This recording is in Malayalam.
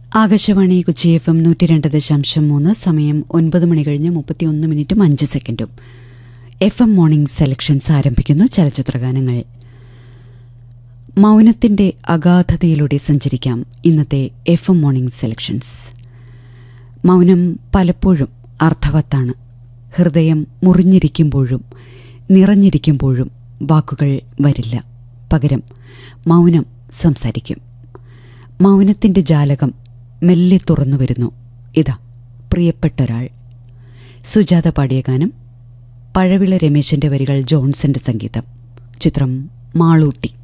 ആകാശവാണി കൊച്ചി എഫ് എം നൂറ്റി രണ്ട് ദശാംശം മൂന്ന് സമയം ഒൻപത് മണി കഴിഞ്ഞ് മുപ്പത്തിയൊന്ന് മിനിറ്റും അഞ്ച് സെക്കൻഡും എഫ് എം മോർണിംഗ് സെലക്ഷൻസ് ആരംഭിക്കുന്നു ചലച്ചിത്രഗാനങ്ങൾ മൗനത്തിന്റെ അഗാധതയിലൂടെ സഞ്ചരിക്കാം ഇന്നത്തെ എഫ് എം മോർണിംഗ് സെലക്ഷൻസ് മൗനം പലപ്പോഴും അർത്ഥവത്താണ് ഹൃദയം മുറിഞ്ഞിരിക്കുമ്പോഴും നിറഞ്ഞിരിക്കുമ്പോഴും വാക്കുകൾ വരില്ല പകരം മൗനം സംസാരിക്കും മൗനത്തിന്റെ ജാലകം മെല്ലെ തുറന്നു വരുന്നു ഇതാ പ്രിയപ്പെട്ടൊരാൾ സുജാത പാടിയ ഗാനം പഴവിള രമേശന്റെ വരികൾ ജോൺസന്റെ സംഗീതം ചിത്രം മാളൂട്ടി